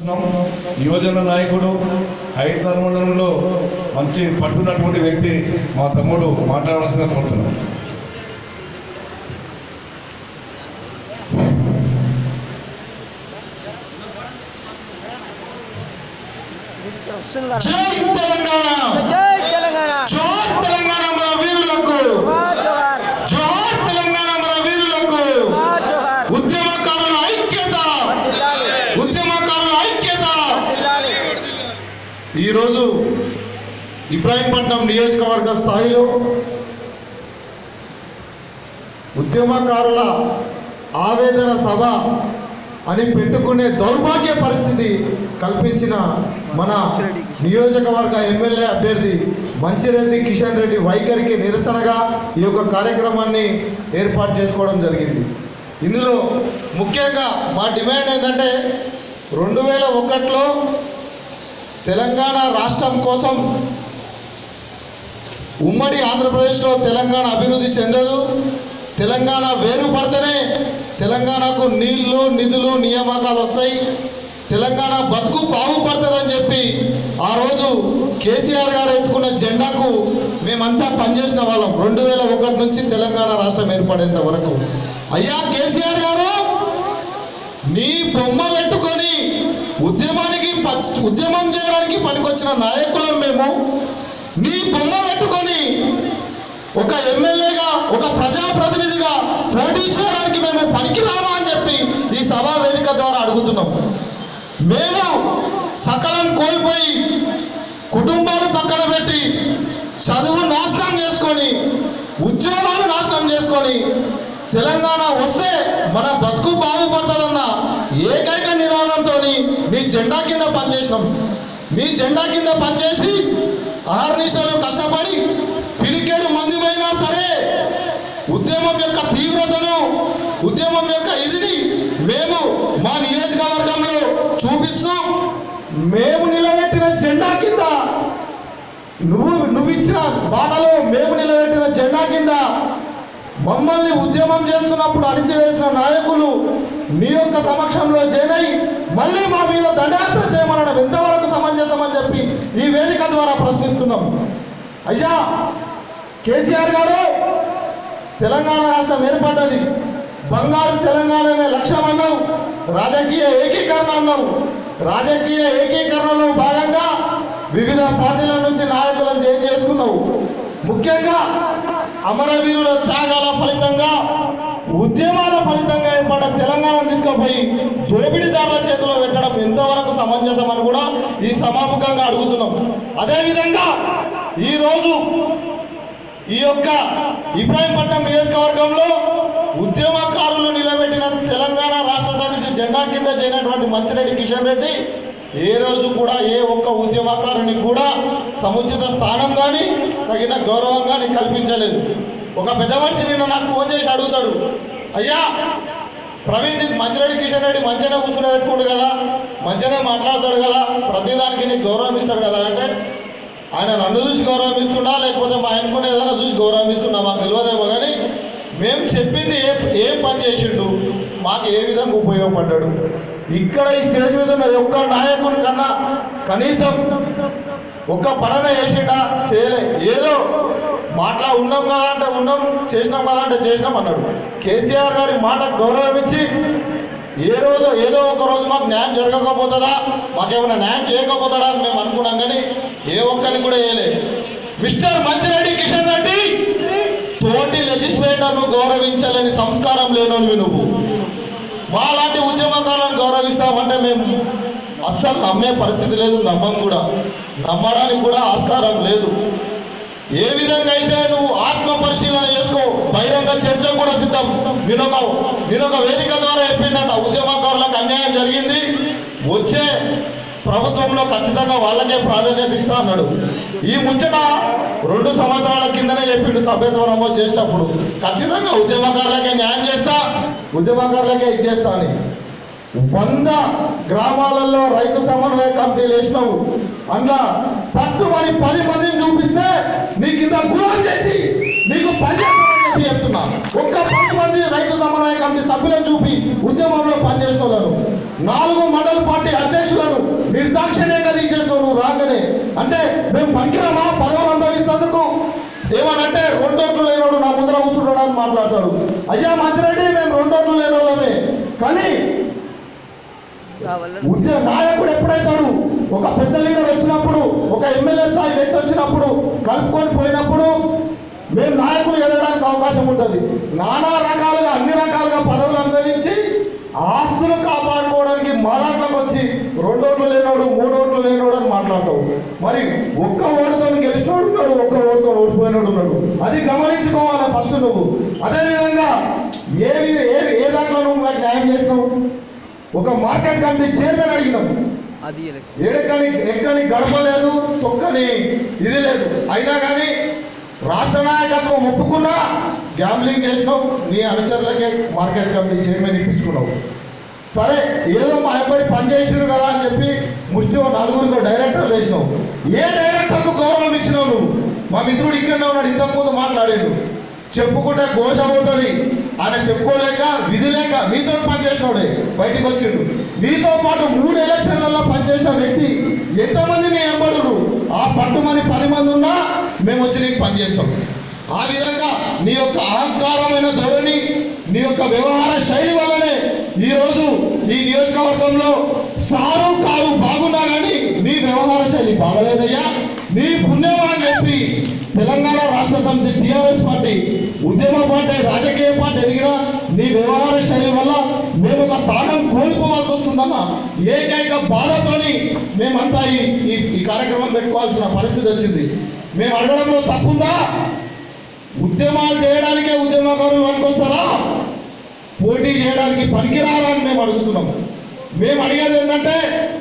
యువజన నాయకుడు హైదరాబాద్ మండలంలో మంచి పట్టున్నటువంటి వ్యక్తి మా తమ్ముడు మాట్లాడవలసిన కోరుతున్నాం వస్తుంది కదా. జై తెలంగాణ జై తెలంగాణ జోహార్ తెలంగాణ మన వీరులకు జోహార్ జోహార్ జోహార్ తెలంగాణ మన వీరులకు జోహార్ జోహార్ ఉద్యమకారుల ఐక్యత వర్ధిల్లాలి ఉద్యమకారుల ఐక్యత వర్ధిల్లాలి ఈరోజు ఇబ్రాహీంపట్నం నియోజకవర్గ స్థాయిలో ఉద్యమకారుల ఆవేదన సభ అని పెట్టుకునే దౌర్భాగ్య పరిస్థితి కల్పించిన మన నియోజకవర్గ ఎమ్మెల్యే అభ్యర్థి మంచిరెడ్డి కిషన్ రెడ్డి వైఖరికి నిరసనగా ఈ యొక్క కార్యక్రమాన్ని ఏర్పాటు చేసుకోవడం జరిగింది ఇందులో ముఖ్యంగా మా డిమాండ్ ఏంటంటే రెండు వేల ఒకటిలో తెలంగాణ రాష్ట్రం కోసం ఉమ్మడి ఆంధ్రప్రదేశ్లో తెలంగాణ అభివృద్ధి చెందదు తెలంగాణ వేరుపడితేనే తెలంగాణకు నీళ్లు నిధులు నియామకాలు వస్తాయి తెలంగాణ బతుకు బాగుపడుతుందని చెప్పి ఆ రోజు కేసీఆర్ గారు ఎత్తుకున్న జెండాకు మేమంతా పనిచేసిన వాళ్ళం రెండు వేల ఒకటి నుంచి తెలంగాణ రాష్ట్రం ఏర్పడేంత వరకు అయ్యా కేసీఆర్ గారు నీ బొమ్మ పెట్టుకొని ఉద్యమానికి ప- ఉద్యమం చేయడానికి పనికొచ్చిన నాయకులం మేము నీ బొమ్మ పెట్టుకొని ఒక ఎమ్మెల్యేగా ఒక ప్రజాప్రతినిధిగా పోటీ చేయడానికి మేము పనికిరామా అని చెప్పి ఈ సభా వేదిక ద్వారా అడుగుతున్నాం మేము సకలం కోల్పోయి కుటుంబాలు పక్కన పెట్టి చదువు నాశనం చేసుకొని ఉద్యోగాలు నాశనం చేసుకొని తెలంగాణ వస్తే మన బతుకు బాగుపడుతుందన్న ఏకైక నినాదంతో మీ జెండా కింద పనిచేసినాం మీ జెండా కింద పనిచేసి ఆర్నిశలు కష్టపడి పిరికేడు మందిమైనా సరే ఉద్యమం యొక్క తీవ్రతను ఉద్యమం యొక్క ఇదిని మేము మా నియోజకవర్గంలో చూపిస్తూ మేము నిలబెట్టిన జెండా కింద నువ్వు నువ్వు ఇచ్చిన బాటలో మేము నిలబెట్టిన జెండా కింద మమ్మల్ని ఉద్యమం చేస్తున్నప్పుడు అణిచివేసిన నాయకులు నీ యొక్క సమక్షంలో చేరై మళ్ళీ మా మీద దండయాత్ర చేయమనడం ఎంతవరకు సమంజసమని చెప్పి ఈ వేదిక ద్వారా ప్రశ్నిస్తున్నాం అయ్యా కేసీఆర్ గారు తెలంగాణ రాష్ట్రం ఏర్పడ్డది బంగారు తెలంగాణ అనే లక్ష్యం అన్నావు రాజకీయ ఏకీకరణ అన్నావు రాజకీయ ఏకీకరణలో భాగంగా వివిధ పార్టీల నుంచి నాయకులను చేంజ్ చేసుకున్నావు ముఖ్యంగా అమరవీరుల త్యాగాల ఫలితంగా ఉద్యమాల ఫలితంగా ఏర్పడ్డ తెలంగాణను తీసుకుపోయి దోపిడీదారుల చేతిలో పెట్టడం ఎంతవరకు సమంజసం అని కూడా ఈ సమాముఖంగా అడుగుతున్నాం అదేవిధంగా ఈరోజు ఈ యొక్క ఇబ్రాహీంపట్నం నియోజకవర్గంలో ఉద్యమకారులు నిలబెట్టిన తెలంగాణ రాష్ట్ర సమితి జెండా కింద చేరినటువంటి మంచిరెడ్డి కిషన్ రెడ్డి ఏ రోజు కూడా ఏ ఒక్క ఉద్యమకారునికి కూడా సముచిత స్థానం కానీ తగిన గౌరవం కానీ కల్పించలేదు ఒక పెద్ద మనిషి నిన్న నాకు ఫోన్ చేసి అడుగుతాడు అయ్యా ప్రవీణ్ నీకు మంచిరెడ్డి కిషన్ రెడ్డి మంచిగానే కూర్చుని పెట్టుకుండు కదా మంచిగానే మాట్లాడతాడు కదా ప్రతిదానికి నీకు గౌరవం ఇస్తాడు కదా అంటే ఆయన నన్ను చూసి గౌరవం ఇస్తున్నా లేకపోతే మా ఆయనకుని ఏదైనా చూసి గౌరవం ఇస్తున్నా మాకు తెలియదేమో కానీ మేము చెప్పింది ఏ ఏం పని చేసిండు మాకు ఏ విధంగా ఉపయోగపడ్డాడు ఇక్కడ ఈ స్టేజ్ మీద ఉన్న ఒక్క నాయకుని కన్నా కనీసం ఒక్క పనన చేసిండా చేయలే ఏదో మాట్లా ఉన్నాం కదా అంటే ఉన్నాం చేసినాం కదా అంటే చేసినాం అన్నాడు కేసీఆర్ గారి మాటకు గౌరవం ఇచ్చి ఏ రోజు ఏదో ఒక రోజు మాకు న్యాయం జరగకపోతుందా మాకేమైనా న్యాయం చేయకపోతాడా అని మేము అనుకున్నాం కానీ ఏ ఒక్కరిని కూడా వేయలే మిస్టర్ మంచిరెడ్డి కిషన్ రెడ్డి తోటి లెజిస్లేటర్ను గౌరవించాలని సంస్కారం లేనోనివి నువ్వు మాలాంటి ఉద్యమకారులను గౌరవిస్తామంటే మేము అస్సలు నమ్మే పరిస్థితి లేదు నమ్మం కూడా నమ్మడానికి కూడా ఆస్కారం లేదు ఏ విధంగా అయితే నువ్వు ఆత్మ పరిశీలన చేసుకో బహిరంగ చర్చ కూడా సిద్ధం నేనొక నేనొక వేదిక ద్వారా చెప్పిందట ఉద్యమకారులకు అన్యాయం జరిగింది వచ్చే ప్రభుత్వంలో ఖచ్చితంగా వాళ్ళకే ప్రాధాన్యత ఇస్తా అన్నాడు ఈ ముచ్చట రెండు సంవత్సరాల కిందనే చెప్పిండు సభ్యత్వం నమోదు చేసేటప్పుడు ఖచ్చితంగా ఉద్యమకారులకే న్యాయం చేస్తా ఉద్యమకారులకే ఇచ్చేస్తా అని వంద గ్రామాలలో రైతు సమన్వయ కమిటీలు వేసినావు అందులో పట్టుమని పది మందిని చూపిస్తే నీ కింద గుణం చేసి నీకు పనిచేస్తామని చెప్పి చెప్తున్నా ఒక్క పది మంది రైతు సమన్వయ కమిటీ సభ్యులను చూపి ఉద్యమంలో పనిచేసిన వాళ్ళను నాలుగు మండల పార్టీ అధ్యక్షులను నిర్దాక్షిణ్యంగా తీసేస్తావు నువ్వు రాకనే అంటే మేము పనికిరామా పదవులు అనుభవిస్తేందుకు ఏమనంటే రెండోట్లు లేనోడు నా ముందర కూర్చుంటాడు అని మాట్లాడతాడు అయ్యా మంచిరెడ్డి మేము రెండోట్లు లేనోళ్ళమే కానీ కావాలని ఉద్యోగ నాయకుడు ఎప్పుడైతాడు ఒక పెద్ద లీడర్ వచ్చినప్పుడు ఒక ఎమ్మెల్యే స్థాయి వ్యక్తి వచ్చినప్పుడు కలుపుకొని పోయినప్పుడు మేము నాయకులు ఎదగడానికి అవకాశం ఉంటుంది నానా రకాలుగా అన్ని రకాలుగా పదవులు అనుభవించి ఆస్తులు కాపాడుకోవడానికి మారాట్లకు వచ్చి రెండు ఓట్లు లేనోడు మూడు ఓట్లు లేనోడు అని మాట్లాడతావు మరి ఒక్క ఓటుతో గెలిచినోడు ఉన్నాడు ఒక్క ఓటుతో ఓడిపోయినోడు ఉన్నాడు అది గమనించుకోవాలి ఫస్ట్ నువ్వు అదేవిధంగా ఏది ఏ ఏ దాంట్లో నువ్వు నాకు న్యాయం చేసినావు ఒక మార్కెట్ కమిటీ చైర్మన్ అడిగినాం అది ఎలక్- ఏడకని ఎక్కని గడప లేదు తొక్కని ఇది లేదు అయినా కానీ రాష్ట్ర నాయకత్వం ఒప్పుకున్నా గ్యాంబ్లింగ్ చేసినావు నీ అనుచరులకే మార్కెట్ కమిటీ చైర్మన్ ఇప్పించుకున్నావు సరే ఏదో మా అబ్బాయి పని చేసిరు కదా అని చెప్పి ముష్టి ఓ నలుగురికి డైరెక్టర్లు వేసినావు ఏ డైరెక్టర్కు గౌరవం ఇచ్చినావు నువ్వు మా మిత్రుడు ఇక్కడనే ఉన్నాడు ఇంతకుముందు మాట్లాడాడు చెప్పుకుంటే ఘోష పోతుంది ఆయన చెప్పుకోలేక విధి లేక మీతో పనిచేసినాడే బయటికి వచ్చిండు మీతో పాటు మూడు ఎలక్షన్లలో పనిచేసిన వ్యక్తి ఎంతమంది నీ ఎంబడురు ఆ పట్టుమని పది మంది ఉన్నా మేము వచ్చి నీకు పనిచేస్తాం ఆ విధంగా నీ యొక్క అహంకారమైన ధోరణి నీ యొక్క వ్యవహార శైలి వల్లనే ఈరోజు ఈ నియోజకవర్గంలో సారు కారు బాగున్నా కానీ నీ వ్యవహార శైలి బాగలేదయ్యా నీ పుణ్యమా అని చెప్పి తెలంగాణ రాష్ట్ర సమితి టీఆర్ఎస్ పార్టీ ఉద్యమ పార్టీ రాజకీయ పార్టీ ఎదిగిన నీ వ్యవహార శైలి వల్ల మేము ఒక స్థానం కోల్పోవాల్సి వస్తుందన్న ఏకైక బాధతోని మేమంతా ఈ ఈ- ఈ కార్యక్రమం పెట్టుకోవాల్సిన పరిస్థితి వచ్చింది మేము అడగడంలో తప్పుందా ఉద్యమాలు చేయడానికే ఉద్యమకారులు పనికొస్తారా పోటీ చేయడానికి పనికిరారా అని మేము అడుగుతున్నాం మేము అడిగేది ఏంటంటే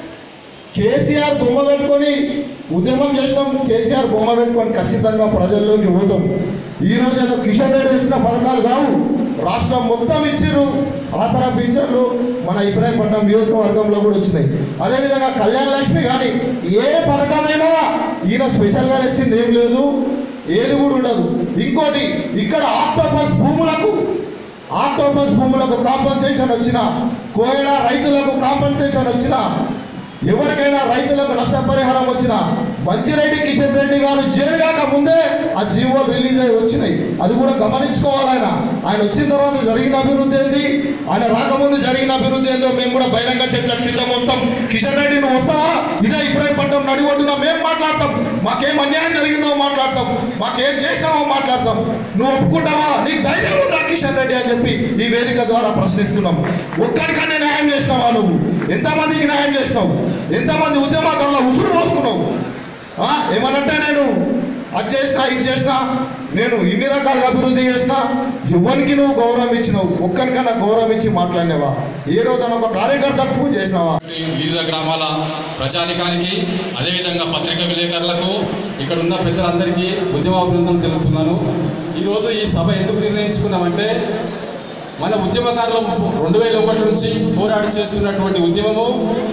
కేసీఆర్ బొమ్మ పెట్టుకొని ఉద్యమం చేసినాం కేసీఆర్ బొమ్మ పెట్టుకొని ఖచ్చితంగా ప్రజల్లోకి పోతాం ఈ రోజు ఏదో కిషన్ రెడ్డి ఇచ్చిన పథకాలు కావు రాష్ట్రం మొత్తం ఇచ్చిర్రు ఆసరా పింఛన్లు మన ఇబ్రాహీంపట్నం నియోజకవర్గంలో కూడా వచ్చినాయి అదేవిధంగా కళ్యాణ లక్ష్మి కానీ ఏ పథకమైనా ఈయన స్పెషల్గా తెచ్చింది ఏం లేదు ఏది కూడా ఉండదు ఇంకోటి ఇక్కడ ఆక్టోపస్ భూములకు ఆక్టోపస్ భూములకు కాంపన్సేషన్ వచ్చిన కోయడ రైతులకు కాంపన్సేషన్ వచ్చిన ఎవరికైనా రైతులకు నష్టపరిహారం వచ్చిన మంచిరెడ్డి కిషన్ రెడ్డి గారు జైలు కాక ముందే ఆ జీవో రిలీజ్ అయి వచ్చినాయి అది కూడా గమనించుకోవాలి ఆయన ఆయన వచ్చిన తర్వాత జరిగిన అభివృద్ధి ఏంది ఆయన రాకముందు జరిగిన అభివృద్ధి ఏందో మేము కూడా బహిరంగ చర్చకు సిద్ధం వస్తాం కిషన్ రెడ్డి నువ్వు వస్తావా ఇదే ఇబ్రాహీంపట్నం నడిగొడ్డున మేము మాట్లాడతాం మాకేం అన్యాయం జరిగిందో మాట్లాడతాం మాకేం చేసినామో మాట్లాడతాం నువ్వు ఒప్పుకుంటావా నీకు ధైర్యం ఉందా కిషన్ రెడ్డి అని చెప్పి ఈ వేదిక ద్వారా ప్రశ్నిస్తున్నాం ఒక్కడికన్నా న్యాయం చేసినావా నువ్వు ఎంతమందికి న్యాయం చేసినావు ఎంతమంది ఉద్యమకారుల ఉసురు పోసుకున్నావు ఆ, ఏమనంటే నేను అది చేసినా ఇది చేసినా నేను ఇన్ని రకాలుగా అభివృద్ధి చేసినా ఎవరికి నువ్వు గౌరవం ఇచ్చినావు ఒక్కరికన్నా గౌరవం ఇచ్చి మాట్లాడినావా ఏ రోజైనా ఒక కార్యకర్తకు ఫోన్ చేసినావా వివిధ గ్రామాల ప్రజానికానికి అదేవిధంగా పత్రికా విలేకరులకు ఇక్కడ ఉన్న పెద్దలందరికీ ఉద్యమాభినందనలు తెలుపుతున్నాను ఈరోజు ఈ సభ ఎందుకు నిర్ణయించుకున్నామంటే మన ఉద్యమకారులు రెండు వేల ఒకటి నుంచి పోరాడి చేస్తున్నటువంటి ఉద్యమము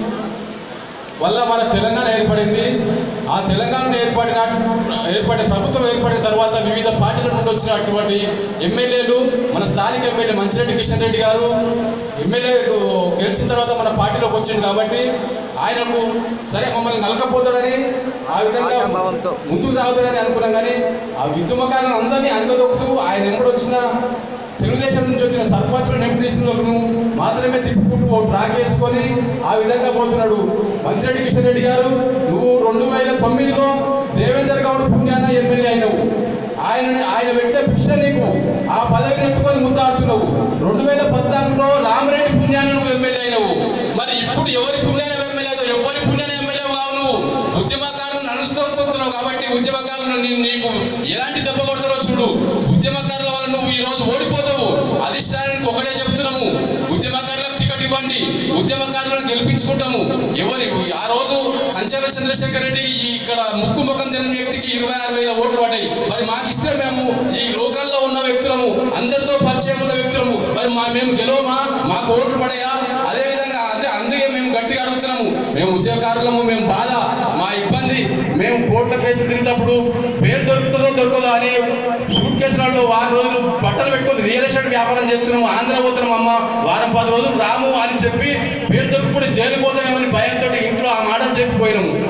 వల్ల మన తెలంగాణ ఏర్పడింది ఆ తెలంగాణ ఏర్పడిన ఏర్పడిన ప్రభుత్వం ఏర్పడిన తర్వాత వివిధ పార్టీల నుండి వచ్చినటువంటి ఎమ్మెల్యేలు మన స్థానిక ఎమ్మెల్యే మంచిరెడ్డి కిషన్ రెడ్డి గారు ఎమ్మెల్యే గెలిచిన తర్వాత మన పార్టీలోకి వచ్చింది కాబట్టి ఆయనకు సరే మమ్మల్ని నలకపోతాడని ఆ విధంగా ఆశాభావంతో. ముందుకు సాగుతాడని అనుకున్నాం కానీ ఆ ఉద్యమకారులను అందరినీ అనగదొక్కుతూ ఆయన ఎంబడి వచ్చిన తెలుగుదేశం నుంచి వచ్చిన సర్పంచులను ఎంపీసీలను మాత్రమే తిప్పుకుంటూ ఓ ట్రాక్ వేసుకొని ఆ విధంగా పోతున్నాడు మంచిరెడ్డి కిషన్ రెడ్డి గారు నువ్వు రెండు వేల తొమ్మిదిలో దేవేందర్ గౌడ్ పుణ్యాన ఎమ్మెల్యే అయినవు ఆయన ఆయన పెట్టే భిక్ష నీకు ఆ పదవిని ఎత్తుకొని ముందాడుతున్నావు రెండు వేల పద్నాలుగులో రామరెడ్డి పుణ్యాన నువ్వు ఎమ్మెల్యే అయినవు మరి ఇప్పుడు ఎవరి పుణ్యాన ఎమ్మెల్యే ఎవరి పుణ్యాన ఎమ్మెల్యే కావు నువ్వు ఉద్యమకారులను అనుసరిస్తున్నావు కాబట్టి ఉద్యమకారులను నీ- నీకు ఎలాంటి దెబ్బ కొడతారో చూడు ఉద్యమకారుల వల్ల నువ్వు ఈ రోజు ఓడిపోతావు అధిష్టానానికి ఒకటే చెప్తున్నాము ఉద్యమకారులకు టికెట్ ఇవ్వండి ఉద్యమకారులను గెలిపించుకుంటాము ఎవరి ఆ రోజు కంచెల చంద్రశేఖర్ రెడ్డి ఈ ఇక్కడ ముక్కు ముఖం తెలియని వ్యక్తికి ఇరవై ఆరు వేల ఓట్లు పడ్డాయి మరి మాకు ఇస్తే మేము ఈ లోకల్లో ఉన్న వ్యక్తులము అందరితో పరిచయం ఉన్న వ్యక్తులము మరి మా మేము గెలవమా మాకు ఓట్లు పడాయా అదే విధంగా అదే అందుకే మేము గట్టిగా అడుగుతున్నాము మేము ఉద్యోగకారులము మేము బాధ మా ఇబ్బంది మేము కోర్టుల కేసులు తిరిగినప్పుడు పేరు దొరుకుతుందో దొరకదో అని సూట్ కేసులలో వారం రోజులు బట్టలు పెట్టుకొని రియల్ ఎస్టేట్ వ్యాపారం చేస్తున్నాము ఆంధ్ర పోతున్నాం అమ్మ వారం పది రోజులు రాము అని చెప్పి పేరు దొరుకుని జైలు పోతామేమని భయంతో ఇంట్లో ఆ మాటలు చెప్పిపోయి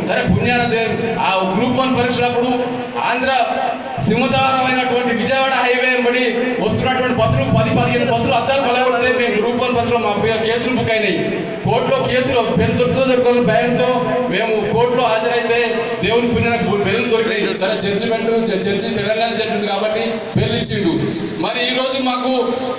సరే పుణ్యాన దే- ఆ గ్రూప్ వన్ పరీక్షలప్పుడు ఆంధ్ర సింహద్వారమైనటువంటి విజయవాడ హైవే బడి వస్తున్నటువంటి బస్సులు పది పదిహేను బస్సులు అద్దాలు పలగొడితే మేము గ్రూప్ వన్ పరీక్షలో మా పే- కేసులు బుక్ అయినాయి కోర్టులో కేసులు బెల్ దొరుకుతుందో దొరకని భయంతో మేము కోర్టులో హాజరైతే దేవుని పుణ్యాన బెల్లు దొరికినాయి సరే జడ్జిమెంట్ జడ్జి తెలంగాణ జడ్జి ఉంది కాబట్టి బెల్ ఇచ్చిండు మరి ఈ రోజు మాకు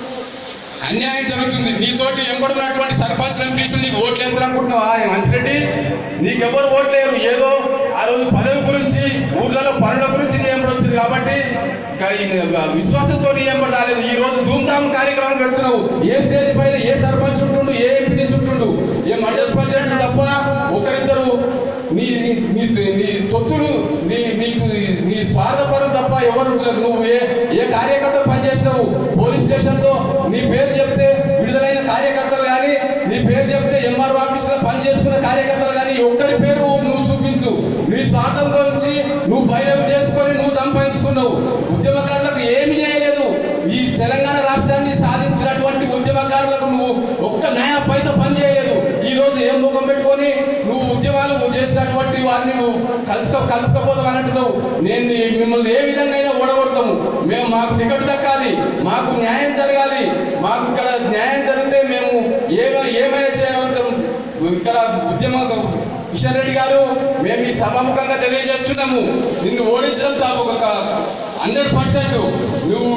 అన్యాయం జరుగుతుంది నీతోటి ఎంబడున్నటువంటి సర్పంచ్ ఎంపీసీలు నీకు ఓట్లు వేస్తారనుకుంటున్నావా మంచిరెడ్డి నీకెవరు ఓట్లేరు ఏదో ఆ రోజు పదవి గురించి ఊర్లలో పనుల గురించి నీ ఎంబడి వచ్చింది కాబట్టి ఇక ఈ విశ్వాసంతో నీ ఎంబడి రాలేదు ఈ రోజు ధూమ్ధామ్ కార్యక్రమం పెడుతున్నావు ఏ స్టేజ్ పైన ఏ సర్పంచ్ ఉంటుండు ఏ ఎంపీటీసీ ఉంటుండు ఏ మండల ప్రెసిడెంట్ తప్ప ఒకరిద్దరు నీ నీ నీ- నీ తొత్తులు నీ నీకు నీ స్వార్థపరం తప్ప ఎవరు ఉంటలేరు. నువ్వు ఏ ఏ కార్యకర్త పనిచేసినావు పోలీస్ స్టేషన్లో నీ పేరు చెప్తే విడుదలైన కార్యకర్తలు కానీ నీ పేరు చెప్తే ఎంఆర్ఓ ఆఫీసులో పనిచేసుకున్న కార్యకర్తలు కానీ ఒక్కరి పేరు నువ్వు చూపించు నీ స్వార్థం గురించి నువ్వు బయట చేసుకొని నువ్వు సంపాదించుకున్నావు ఉద్యమకారులకు ఏమి చేయలేదు ఈ తెలంగాణ రాష్ట్రాన్ని సాధించినటువంటి ఉద్యమకారులకు నువ్వు ఒక్క నయా పైసా పని చేయలేదు ఈ రోజు ఏం ముఖం పెట్టుకొని నువ్వు ఉద్యమాలు చేసినటువంటి వారిని నువ్వు కలుసుకో కలుపుకపోతావు అని అంటున్నావు నేను నీ- మిమ్మల్ని ఏ విధంగా అయినా ఓడగొడతాము మేము మాకు టికెట్ దక్కాలి మాకు న్యాయం జరగాలి మాకు ఇక్కడ న్యాయం జరిగితే మేము ఏమ ఏమైనా చేయగలుగుతాం ఇక్కడ ఉద్యమ కిషన్ రెడ్డి గారు మేము ఈ సభాముఖంగా తెలియజేస్తున్నాము నిన్ను ఓడించడం తాపు ఒక హండ్రెడ్ పర్సెంట్ నువ్వు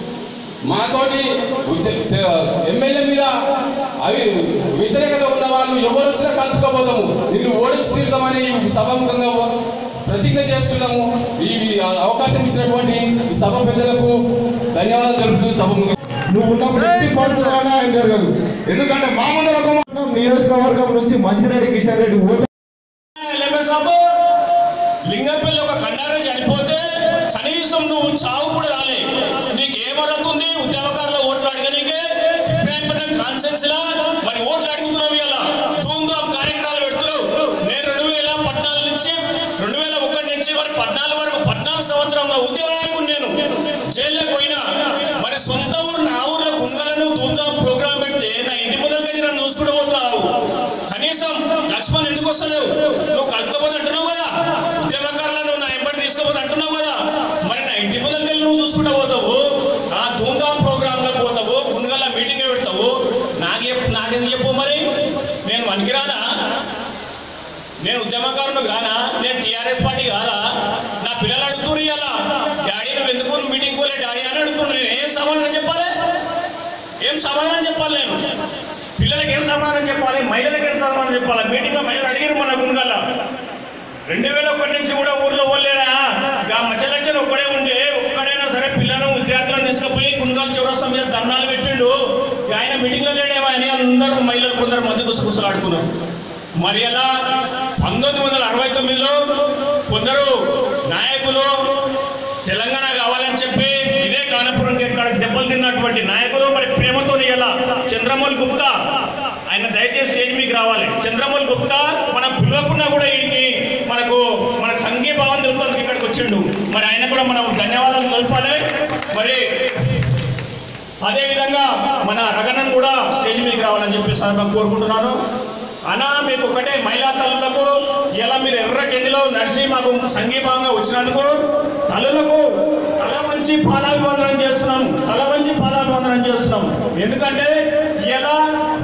మాతోటి ఉద్య- తె- ఎమ్మెల్యే మీద అవి వ్యతిరేకత ఉన్న వాళ్ళు ఎవరు వచ్చినా కలుపుకోబోతాము నిన్ను ఓడించి తీరుతామని సభాముఖంగా ప్రతిజ్ఞ చేస్తున్నాము ఈ అవకాశం ఇచ్చినటువంటి ఈ సభ పెద్దలకు ధన్యవాదాలు తెలుపుతూ సభ ముగి- నువ్వు ఉన్నప్పుడు ఎట్టి పరిస్థితుల్లోనే ఆయన జరగదు ఎందుకంటే మా ముందర ఒక మాట, నియోజకవర్గం నుంచి మంచిరెడ్డి కిషన్ రెడ్డి ఓటు సాబు లింగంపల్లి ఒక కండారే చనిపోతే కనీసం నువ్వు చావు కూడా రాలే నీకు ఏమరుగుతుంది ఉద్యమకారుల ఓట్లు అడగనీకే ఇబ్రాహీంపట్నం కాన్సెన్స్ లా మరి ఓట్లు అడుగుతున్నావు ఇలా ధూమ్ధామ్ కార్యక్రమాలు పెడుతున్నావు నేను రెండు వేల పద్నాలుగు నుంచి రెండు వేల ఒకటి నుంచి మరి పద్నాలుగు వరకు పద్నాలుగు సంవత్సరంలో ఉద్యమ నాయకుడు నేను జైల్లోకి పోయినా మరి సొంత ఊరు నా ఊర్లో గుంగలను ధూమ్ధామ్ ప్రోగ్రామ్ పెడితే నా ఇంటి ముందరికి నన్ను చూసుకుంటూ పోతున్నావు కనీసం లక్ష్మణ్ ఎందుకు వస్తలేవు నువ్వు కలుపుకోపోతే అంటున్నావు కదా ఉద్యమకారులను నా ఎంబడి తీసుకోపోతే అంటున్నావు కదా మరి నా ఇంటి ముందరికి వెళ్ళి నువ్వు చూసుకుంటూ పోతావు ఆ ధూమ్ధామ్ ప్రోగ్రాంలో పోతావు గుంగల మీటింగ్ పెడతావు నాకు చెప్పు నాకెందుకు చెప్పు మరి నేను వనికిరానా నేను ఉద్యమకారుడు కానా నేను టీఆర్ఎస్ పార్టీ కాదా నా పిల్లలు అడుగుతున్నారు ఇవాళ డాడీ నువ్వు ఎందుకు మీటింగ్ పోలే డాడీ అని అడుగుతున్నాను నేను ఏం సమాధానం చెప్పాలి ఏం సమాధానం చెప్పాలి నేను పిల్లలకి ఏం సమాధానం చెప్పాలి మహిళలకు ఏం సమాధానం చెప్పాలి మీటింగ్లో మహిళలు అడిగారు మన గుంగల్ల రెండు వేల ఒకటి నుంచి కూడా ఊర్లో పోలేరా ఆ మధ్య లక్షలు ఒక్కడే ఉండే ఒక్కడైనా సరే పిల్లలను విద్యార్థులను తీసుకుపోయి గుంగాల చౌరస్తా మీద ధర్నాలు పెట్టిండు ఇక ఆయన మీటింగ్లో లేడేమో అని అందరూ మహిళలు కొందరు మధ్య గుసగుసలాడుకున్నారు మరి అలా పంతొమ్మిది వందల అరవై తొమ్మిదిలో కొందరు నాయకులు తెలంగాణ కావాలని చెప్పి ఇదే కానపురం ఇక్కడ దెబ్బలు తిన్నటువంటి నాయకులు మరి ప్రేమతో ఇలా చంద్రమౌళి గుప్తా ఆయన దయచేసి స్టేజ్ మీకు రావాలి చంద్రమౌళి గుప్తా మనం పిలవకుండా కూడా ఈయనకి మనకు మన సంఘీభావం తెలుపుతుంది ఇక్కడికి వచ్చిండు మరి ఆయన కూడా మనం ధన్యవాదాలు తెలపాలి మరి అదే విధంగా మన రగణన్ కూడా స్టేజ్ మీదకి రావాలని చెప్పి సందర్భంగా కోరుకుంటున్నాను అనా మీకు ఒకటే మహిళా తల్లులకు ఇలా మీరు ఎర్ర గెండిలో నడిచి మాకు సంఘీభావంగా వచ్చినందుకు తల్లులకు తల వంచి పాదాభివందనం చేస్తున్నాం తల వంచి పాదాభివందనం చేస్తున్నాం ఎందుకంటే ఇలా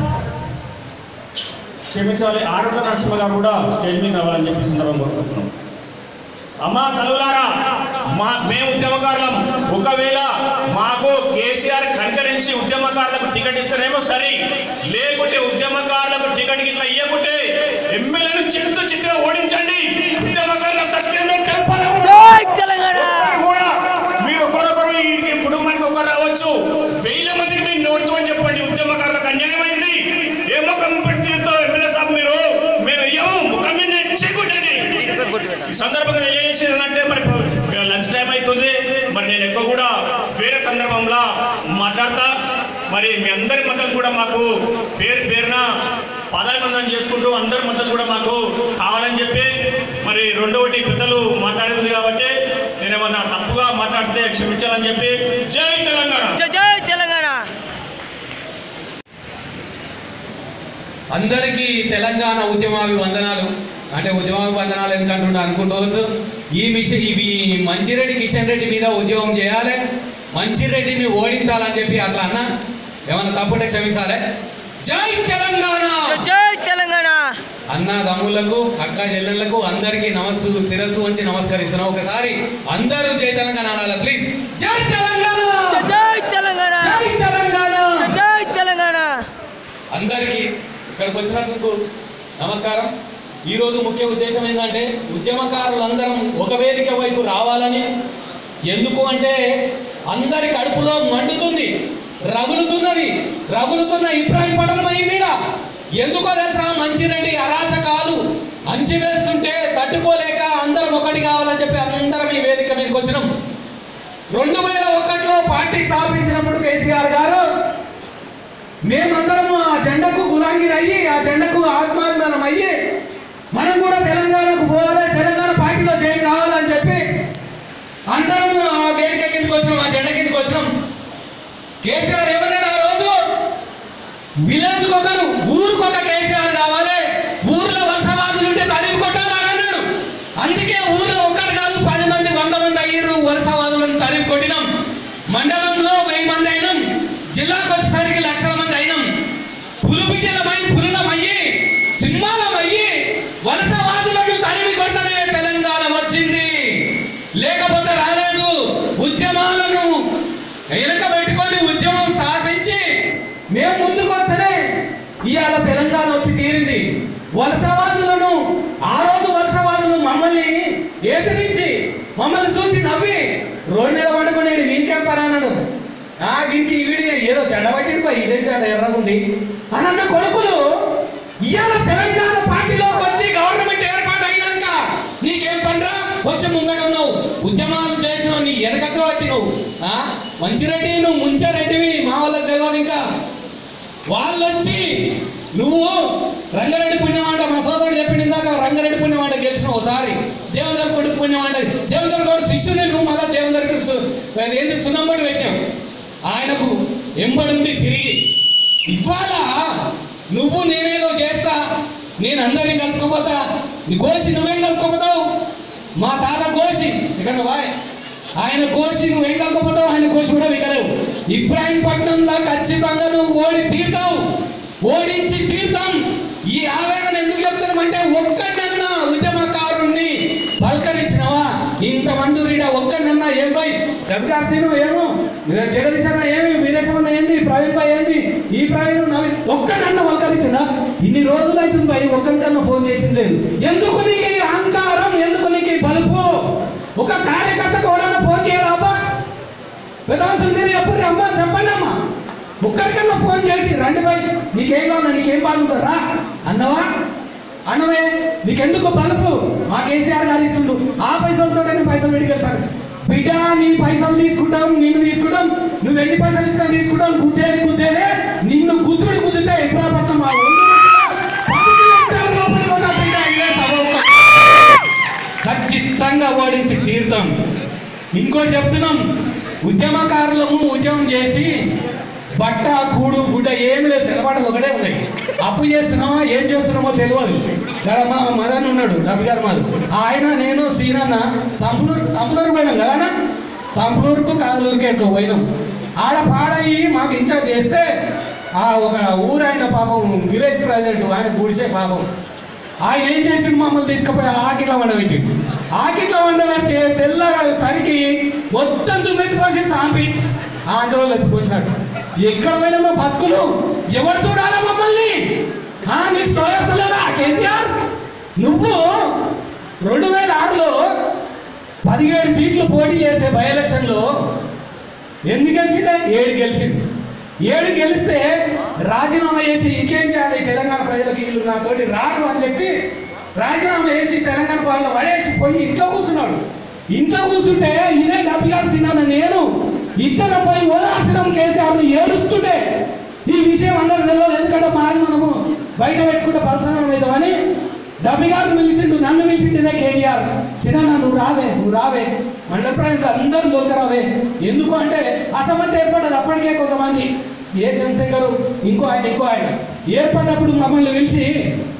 క్షమించాలి ఆరోగ్య నరసింహ గారు కూడా స్టేజ్ మీద రావాలని చెప్పి సందర్భం కోరుకుంటున్నాం అమ్మా తల్లులారా మా మేము ఉద్యమకారులం ఒకవేళ మాకు కేసీఆర్ కనికరించి ఉద్యమకారులకు టికెట్ ఇస్తేనేమో సరే లేకుంటే ఉద్యమకారులకు టికెట్ ఇట్లా ఇవ్వకుంటే ఎమ్మెల్యేను చిత్తు చిత్తుగా ఓడించండి ఉద్యమకారుల సత్యంలో తెలపాలి జై తెలంగాణ ఒక్కరు కూడా మీరు ఒకరొకరు ఈ ఈ కుటుంబానికి ఒకరు రావచ్చు వేల మందికి మీరు నోడుతూ అని చెప్పండి ఉద్యమకారులకు అన్యాయమైంది ఏ ముఖం పెట్టుతో ఎమ్మెల్యే సాబ్ మీరు మేము ఇయ్యము ముఖం మీద చీకుట్టండి ఈ సందర్భంగా తెలియజేసేది ఏంటంటే మరి లంచ్ టైం అవుతుంది మరి నేను ఎక్కువ కూడా వేరే సందర్భంలో మాట్లాడతా మరి మీ అందరి మద్దతు కూడా మాకు పేరు పేరున పాదాభివందనం చేసుకుంటూ అందరి మద్దతు కూడా మాకు కావాలని చెప్పి మరి రెండవటి పెద్దలు మాట్లాడింది కాబట్టి నేనేమన్నా తప్పుగా మాట్లాడితే క్షమించాలని చెప్పి జై తెలంగాణ జై జై తెలంగాణ అందరికీ తెలంగాణ ఉద్యమాభివందనాలు అంటే ఉద్యమ బంధనాలు ఎందుకంటుండే అనుకుంటవచ్చు ఈ మిషన్ ఇవి మంచిరెడ్డి కిషన్ రెడ్డి మీద ఉద్యోగం చేయాలి మంచిరెడ్డిని ఓడించాలని చెప్పి అట్లా అన్న ఏమన్నా తప్పుంటే క్షమించాలి జై తెలంగాణ జై తెలంగాణ అన్న తమ్ముళ్లకు అక్క చెల్లెళ్లకు అందరికీ నమస్సు శిరస్సు వంచి నమస్కరిస్తున్నాం ఒకసారి అందరూ జై తెలంగాణ అనాలి ప్లీజ్ జై తెలంగాణ జై తెలంగాణ జై తెలంగాణ జై తెలంగాణ అందరికీ ఇక్కడికి వచ్చినందుకు నమస్కారం ఈరోజు ముఖ్య ఉద్దేశం ఏంటంటే ఉద్యమకారులందరం ఒక వేదిక వైపు రావాలని ఎందుకు అంటే అందరి కడుపులో మండుతుంది రగులుతున్నది రగులుతున్న ఇబ్రాహిం పట్టణం అయింది ఈడ. ఎందుకో తెలుసా మంచిరెడ్డి అరాచకాలు అంచివేస్తుంటే తట్టుకోలేక అందరం ఒకటి కావాలని చెప్పి అందరం ఈ వేదిక మీదకి వచ్చినాం రెండు వేల ఒకటిలో పార్టీ స్థాపించినప్పుడు కేసీఆర్ గారు మేమందరం ఆ జెండకు గులాంగిరి అయ్యి ఆ జెండకు ఆత్మాభిమానం అయ్యి మనం కూడా తెలంగాణకు పోవాలి తెలంగాణ పార్టీలో చేయం కావాలని చెప్పి అందరం ఆ వేదిక కిందకి వచ్చినాం ఆ జెండ కిందకి వచ్చినాం కేసీఆర్ ఏమన్నాడు ఆ రోజు విలేజ్ ఒకరు ఊరికి ఒక కేసీఆర్ కావాలి ఊర్లో వలసవాదులు ఉంటే తరిమి కొట్టాలని అన్నాడు అందుకే ఊర్లో ఒక్కరు కాదు పది మంది వంద మంది అయ్యారు వలసవాదులను తరిమి కొట్టినాం మండలంలో వెయ్యి మంది అయినాం జిల్లాకు వచ్చేసరికి లక్షల మంది అయినాం పులిపిటిలమై పులులమయ్యి సింహాలమయ్యి వలసవాదులను తరిమి కొట్టనే తెలంగాణ వచ్చింది లేకపోతే రాలేదు ఉద్యమాలను వెనుక పెట్టుకొని ఉద్యమం సాధించి మేము ముందుకు వస్తేనే ఇవాళ తెలంగాణ వచ్చి తీరింది వలసవాదులను ఆ రోజు వలసవాదులు మమ్మల్ని ఎదిరించి మమ్మల్ని చూసి నవ్వి రోడ్డు మీద పడుకునేది వీనికేం పని అన్నాడు ఆ వీనికి వీడి ఏదో చెడబట్టింది పోయి ఇదే చెడ ఎర్రగుంది అని అన్న కొడుకులు ఇవాళ తెలంగాణ పార్టీలోకి వచ్చి గవర్నమెంట్ ఏర్పాటు అయినాక నీకేం పనిరా వచ్చి ముంగట ఉన్నావు ఉద్యమాలు చేసిన నీ వెనకకు పట్టి నువ్వు ఆ? మంచిరెడ్డి నువ్వు ముంచారెడ్డివి మా వాళ్ళకి తెలియదు ఇంకా వాళ్ళు వచ్చి నువ్వు రంగారెడ్డి పుణ్యమాట మా సోదరుడు చెప్పింది ఇందాక రంగారెడ్డి పుణ్యమాట గెలిచిన ఒకసారి దేవేందర్ కొడుకు పుణ్యమాట దేవేందర్ కొడుకు శిష్యుని నువ్వు మళ్ళా దేవేందర్కి సు- ఏంది సున్నంబడి పెట్టావు ఆయనకు ఎంబడి ఉండి తిరిగి ఇవాళ నువ్వు నేనేదో చేస్తా నేను అందరిని కలుపుకోపోతా నీ కోసి నువ్వేం కలుపుకోపోతావు మా తాత కోసి ఇక్కడ బాయ్ ఆయన కోసి నువ్వేం కలుపుకోపోతావు ఆయన కోసి కూడా విగలేవు ఇబ్రాహీంపట్నంలో ఖచ్చితంగా నువ్వు ఓడి తీరుతావు ఓడించి తీర్థం ఈ ఆవేదన ఎందుకు చెప్తున్నామంటే ఒక్కడన్నా ఉద్యమకారుణ్ణి పలకరించినవా ఇంతమంది రీడ ఒక్కడన్నా ఏం పోయి రవికార్సీ నువ్వు ఏమో జగదీశ్ అన్న ఏమి వీరేశం అన్న ఏంది ప్రవీణ్ భాయ్ ఏంది ఈ ప్రవీణ్ నవీన్ ఒక్కడన్నా పలకరించిందా ఇన్ని రోజులు అవుతుంది భాయ్ ఒక్కరికన్నా ఫోన్ చేసింది లేదు ఎందుకు నీకు ఈ అహంకారం ఎందుకు నీకు ఈ బలుపు ఒక కార్యకర్తకు ఎవడన్నా ఫోన్ చేయరా అబ్బా పెద్దవంతులు మీరు ఎప్పుడు అమ్మ చెప్పండి అమ్మా ఒక్కరికన్నా ఫోన్ చేసి రండి బై నీకేం కావాలా నీకేం బాగుంటుందా రా అన్నవా అన్నవే నీకెందుకు బలుపు మా కేసీఆర్ గారు ఇస్తుండు ఆ పైసలతోనే పైసలు పెట్టుకెళ్తాడు బిడ్డ నీ పైసలు తీసుకుంటాం నిన్ను తీసుకుంటాం నువ్వు ఎన్ని పైసలు ఇచ్చినా తీసుకుంటాం గుద్దేది గుద్దేదే నిన్ను గుద్దుడు గుద్దితే ఇబ్రాపట్నం మా ఒళ్ళు పది కిలోమీటర్ల లోపలికి ఉన్న బిడ్డ ఇదే సభ ఒక్క- ఖచ్చితంగా ఓడించి తీరుతాం ఇంకోటి చెప్తున్నాం ఉద్యమకారులము ఉద్యమం చేసి బట్ట కూడు గుడ్డ ఏమి లేదు తెల్లబాటలు ఒకటే ఉన్నాయి అప్పు చేస్తున్నామా ఏం చేస్తున్నామో తెలియదు ఇక్కడ మా మదన్ ఉన్నాడు రవి గారు మాది ఆయన నేను సీనన్న తంపులూరు తంపులూరు పోయినాం కదా తంపులూరుకు కాదలూరుకి ఎక్కువ పోయినాం ఆడ పాడయి మాకు ఇన్ఛార్జ్ చేస్తే ఆ ఒక ఊరు ఆయన పాపం విలేజ్ ప్రెసిడెంట్ ఆయన గుడిసే పాపం ఆయన ఏం చేసిండు మమ్మల్ని తీసుకుపోయి ఆకిట్ల వండబెట్టిండు ఆకిట్ల వండబెడితే తెల్లసరికి మొత్తం దుమ్మెత్తిపోసి సాంపి ఆంధ్రలో ఎత్తిపోసినట్టు ఎక్కడ పోయినా మా బతుకులు ఎవరు చూడాలా మమ్మల్ని ఆ, నీ స్తోయస్తలేదా కేసీఆర్ నువ్వు రెండు వేల ఆరులో పదిహేడు సీట్లు పోటీ చేసే బై ఎలక్షన్లో ఎన్ని గెలిచిండే ఏడు గెలిచిండు ఏడు గెలిస్తే రాజీనామా చేసి ఇంకేం చేయాలి ఈ తెలంగాణ ప్రజలకు వీళ్ళు నాతోటి రారు అని చెప్పి రాజీనామా చేసి తెలంగాణ పాలన పడేసి పోయి ఇంట్లో కూర్చున్నాడు ఇంట్లో కూర్చుంటే ఇదే డబ్బుగాల్సిన నేను ఇద్దరు పోయి ఓదార్చడం కేసీఆర్ ఏడుస్తుంటే ఈ విషయం అందరూ తెలియదు ఎందుకంటే మాది మనము బయట పెట్టుకుంటే పలసనం అవుతామని డబ్బి గారు పిలిచిండు నన్ను పిలిచిండు ఇదే కేటీఆర్ చిన్న నువ్వు రావే నువ్వు రావే మండల ప్రజలు అందరూ దొరకరావే ఎందుకు అంటే అసమర్థ ఏర్పడ్డది అప్పటికే కొంతమంది ఏ చంద్రశేఖర్ ఇంకో ఆయన ఇంకో ఆయన ఏర్పడ్డప్పుడు మమ్మల్ని పిలిచి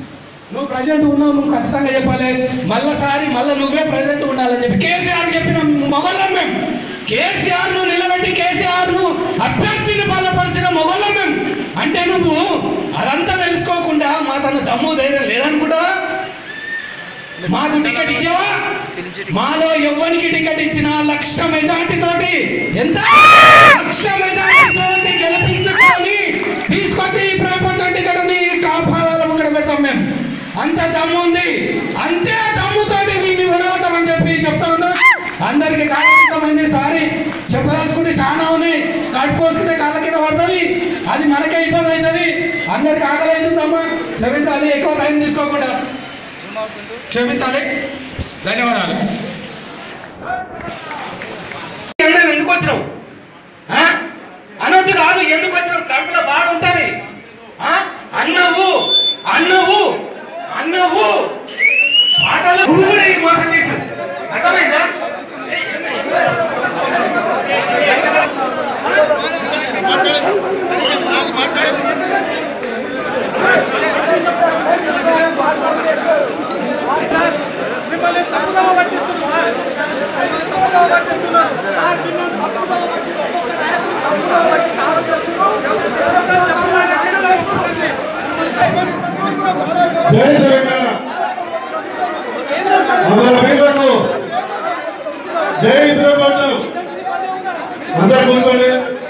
నువ్వు ప్రజెంట్ ఉన్నావు నువ్వు ఖచ్చితంగా చెప్పాలి మళ్ళసారి మళ్ళీ నువ్వే ప్రజెంట్ ఉండాలని చెప్పి కేసీఆర్ చెప్పిన మొగళ్ళం మేము కేసీఆర్ ను నిలబెట్టి కేసీఆర్ ను అభ్యర్థిని బలపరిచిన మొగళ్ళం మేము అంటే నువ్వు అదంతా తెలుసుకోకుండా మా తన దమ్ము ధైర్యం లేదనుకుంటావా మాకు టికెట్ ఇయ్యవా మాలో ఎవ్వరికి టికెట్ ఇచ్చినా లక్ష మెజార్టీ తోటి ఎంత లక్ష మెజార్టీ తోటి గెలిపించుకొని తీసుకొచ్చి ఈ ప్రభుత్వ టికెట్ ని కాపాదాల ముంగడ పెడతాం మేము అంత దమ్ము ఉంది అంతే దమ్ముతోటి మేము విడగొట్టామని చెప్పి చెప్తా ఉన్నా అందరికి కాలమంది సారి చెప్పదలుచుకుంటే చాలా ఉన్నాయి కట్టుకోసుకుంటే కాళ్ళ కింద పడుతుంది అది మనకే ఇబ్బంది అవుతుంది అందరికి ఆకలి అవుతుందమ్మా క్షమించాలి ఎక్కువ టైం తీసుకోకుండా క్షమించాలి ధన్యవాదాలు అందరూ ఎందుకు వచ్చినావు ఆ? అనొద్దు కాదు ఎందుకు వచ్చినావు కడుపులో బాధ ఉంటుంది ఆ? అన్నవు అన్నవు అన్నవు మాటలు నువ్వు కూడా ఈ మోసం చేసినావు అర్థమైందా మిమ్మల్ని తప్పుగా పట్టిస్తున్నారు మిమ్మల్ని తప్పుగా పట్టిస్తున్నారు తప్పుగా పట్టి చాలా చేస్తున్నారు చెప్పండి ఎక్కడ తప్పుతుంది జై తెలంగాణ అమర వీరులకు జై ప్రభుత్వం అందరు కూర్చోండి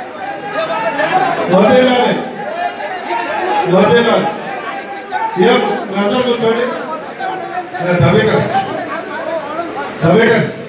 వదిలాలి వదిలాలి ఏం అందరు కూర్చోండి దవేకర్ దవేకర్